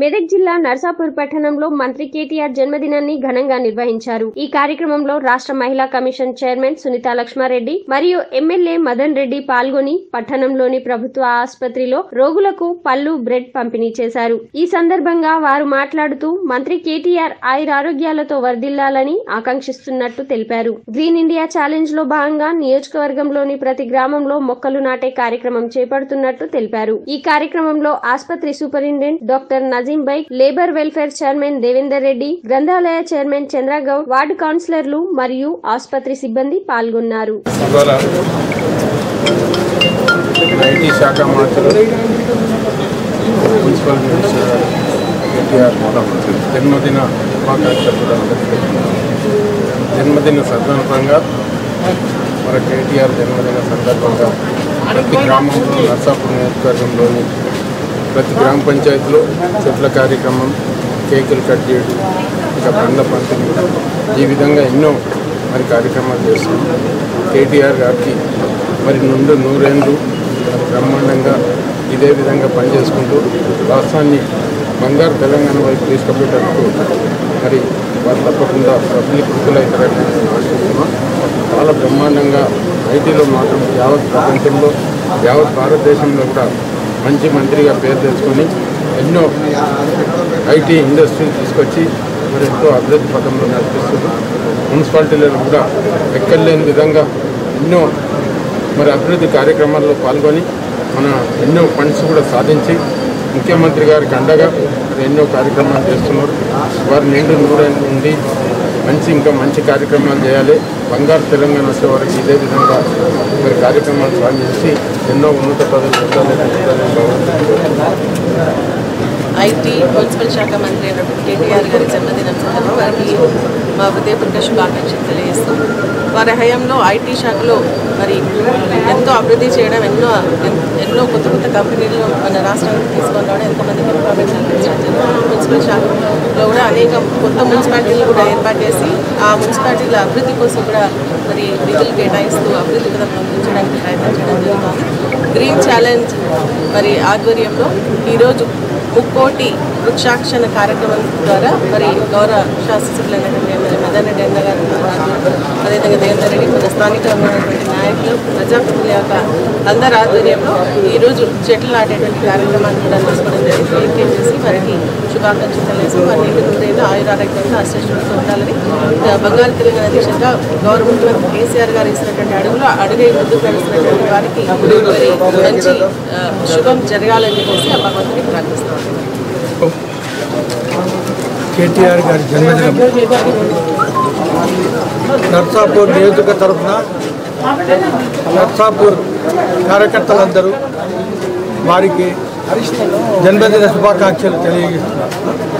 మెదక్ జిల్లా నర్సాపూర్ పట్టణంలో మంత్రి కేటీఆర్ జన్మదినాన్ని ఘనంగా నిర్వహించారు ఈ కార్యక్రమంలో రాష్ట్ర మహిళా కమిషన్ చైర్మన్ సునీత లక్ష్మారెడ్డి మరియు ఎమ్మెల్యే మదన్ రెడ్డి పాల్గొని పట్టణంలోని ప్రభుత్వ ఆసుపత్రిలో రోగులకు పళ్ళు బ్రెడ్ పంపిణీ చేశారు ఈ సందర్భంగా వారు మాట్లాడుతూ మంత్రి కేటీఆర్ ఆయురారోగ్యాలతో వర్ధిల్లాలని ఆకాంక్షిస్తున్నట్టు తెలిపారు గ్రీన్ ఇండియా ఛాలెంజ్ లో భాగంగా నియోజకవర్గంలోని ప్రతి గ్రామంలో మొక్కలు నాటే కార్యక్రమం చేపడుతున్నట్టు తెలిపారు ఈ కార్యక్రమంలో ఆసుపత్రి superintendent doctor Nazeem bike labour welfare chairman Devender Reddy గ్రంథాలయ చైర్మన్ చంద్రగౌడ్ వార్డు కౌన్సిలర్లు మరియు ఆసుపత్రి సిబ్బంది పాల్గొన్నారు ఇవాళ ఐటీ శాఖ మంత్రులు మున్సిపల్ మినిస్టర్ గారు కేటీఆర్ జన్మదిన శుభాకాంక్షలు కూడా అందరికీ. జన్మదిన సందర్భంగా మన కేటీఆర్ జన్మదిన సందర్భంగా ప్రతి గ్రామంలో నర్సాపూర్ నియోజకవర్గంలోని ప్రతి గ్రామ పంచాయతీలో చెట్ల కార్యక్రమం కేకులు కట్ చేయడం ఇంకా పండ్ల పంపిణీ ఈ విధంగా ఎన్నో మరి కార్యక్రమాలు చేస్తున్నాం కేటీఆర్ గారికి మరి నుండి నూరేళ్ళు మరి బ్రహ్మాండంగా ఇదే విధంగా పనిచేసుకుంటూ రాష్ట్రాన్ని బంగారు తెలంగాణ వైపు తీసుకుపోయేటప్పుడు మరి వారు తప్పకుండా సఫలీకృతులవుతారని నేను ఆశిస్తున్నాం చాలా బ్రహ్మాండంగా ఐటీలో మాత్రం యావత్ ప్రపంచంలో యావత్ భారతదేశంలో కూడా మంచి మంత్రిగా పేరు తెచ్చుకొని ఎన్నో ఐటీ ఇండస్ట్రీని తీసుకొచ్చి మరి ఎంతో అభివృద్ధి పథంలో నడిపిస్తున్నారు మున్సిపాలిటీలను కూడా ఎక్కడలేని విధంగా ఎన్నో మరి అభివృద్ధి కార్యక్రమాల్లో పాల్గొని మన ఎన్నో ఫండ్స్ కూడా సాధించి ముఖ్యమంత్రి గారికి అండగా మరి ఎన్నో కార్యక్రమాలు చేస్తున్నారు వారి నిండు నూరైన నుండి మంచి ఇంకా మంచి కార్యక్రమాలు చేయాలి బంగారు తెలంగాణ వచ్చే వరకు ఇదే విధంగా మరి కార్యక్రమాలు సాధించి ఎన్నో ఉన్నత పదవులు పొందాలని ఐటీ మున్సిపల్ శాఖ మంత్రి అయినటువంటి కేటీఆర్ గారి జన్మదినం సందర్భంగా వారికి మా హృదయపూర్వక శుభాకాంక్షలు తెలియజేస్తాం వారి హయాంలో ఐటీ శాఖలో మరి ఎంతో అభివృద్ధి చేయడం ఎన్నో ఎన్నో కొత్త కొత్త కంపెనీలు మన రాష్ట్రానికి తీసుకొని రావడం ఎంతోమందికి ఎంప్లాయ్మెంట్ కల్పించడం మున్సిపల్ శాఖలో కూడా అనేక కొత్త మున్సిపాలిటీలు కూడా ఏర్పాటు చేసి ఆ మున్సిపాలిటీల అభివృద్ధి కోసం కూడా మరి నిధులు కేటాయిస్తూ అభివృద్ధి పథకం పంపించడానికి ప్రయత్నం చేయడం జరుగుతుంది గ్రీన్ ఛాలెంజ్ మరి ఆధ్వర్యంలో ఈరోజు ముక్కోటి వృక్షాక్షణ కార్యక్రమం ద్వారా మరి గౌరవ శాసనసభ్యులైనటువంటి ఎమ్మెల్యే మదన్ రెడ్డి అన్న గారు అదేవిధంగా దేవేందర్ రెడ్డి మన స్థానికంగా ఉన్నటువంటి నాయకులు ప్రజాప్రతినిధుల యొక్క అందరి ఆధ్వర్యంలో ఈరోజు చెట్లు నాటేటువంటి కార్యక్రమాన్ని కూడా తీసుకోవడం జరిగింది వెయిట్ చేసి వారికి శుభాకాంక్షలు తెలియజేసి వారి నీటి నూరైన ఆయురారోగ్యంగా అశ్రేష్ఠులతో ఉండాలని ఆ, బంగారు తెలంగాణ దిశగా గౌరవ ముఖ్యమంత్రి కేసీఆర్ గారు ఇచ్చినటువంటి అడుగులో అడుగే ముందుకు నడుస్తున్నటువంటి వారికి మరి మంచి ఆ, శుభం జరగాలని చెప్పేసి ఆ భగవంతుని ప్రార్థిస్తాం కేటీఆర్ గారి జన్మదినం నర్సాపూర్ నియోజక తరఫున నర్సాపూర్ కార్యకర్తలందరూ వారికి జన్మదిన శుభాకాంక్షలు తెలియజేస్తున్నారు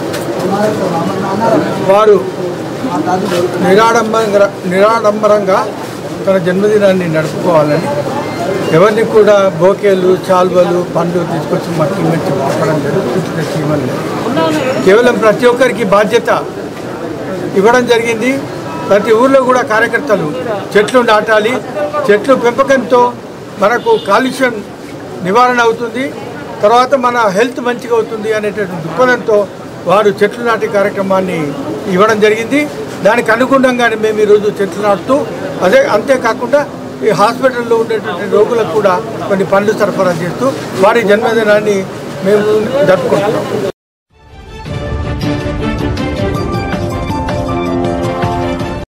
వారు నిరాడంబరంగా నిరాడంబరంగా తన జన్మదినాన్ని నడుపుకోవాలని ఎవరిని కూడా బోకేలు చాల్వలు పండ్లు తీసుకొచ్చి మట్టి మెచ్చి పంపడం జరుగుతుంది ఇవ్వడం లేదు కేవలం ప్రతి ఒక్కరికి బాధ్యత ఇవ్వడం జరిగింది ప్రతి ఊర్లో కూడా కార్యకర్తలు చెట్లు నాటాలి చెట్లు పెంపకంతో మనకు కాలుష్యం నివారణ అవుతుంది తర్వాత మన హెల్త్ మంచిగా అవుతుంది అనేటటువంటి దృక్పథంతో వారు చెట్లు నాటే కార్యక్రమాన్ని ఇవ్వడం జరిగింది దానికి అనుగుణంగానే మేము ఈరోజు చెట్లు నాటుతూ అదే అంతేకాకుండా ఈ హాస్పిటల్లో ఉండేటువంటి రోగులకు కూడా కొన్ని పనులు సరఫరా చేస్తూ వారి జన్మదినాన్ని మేము జరుపుకుంటున్నాం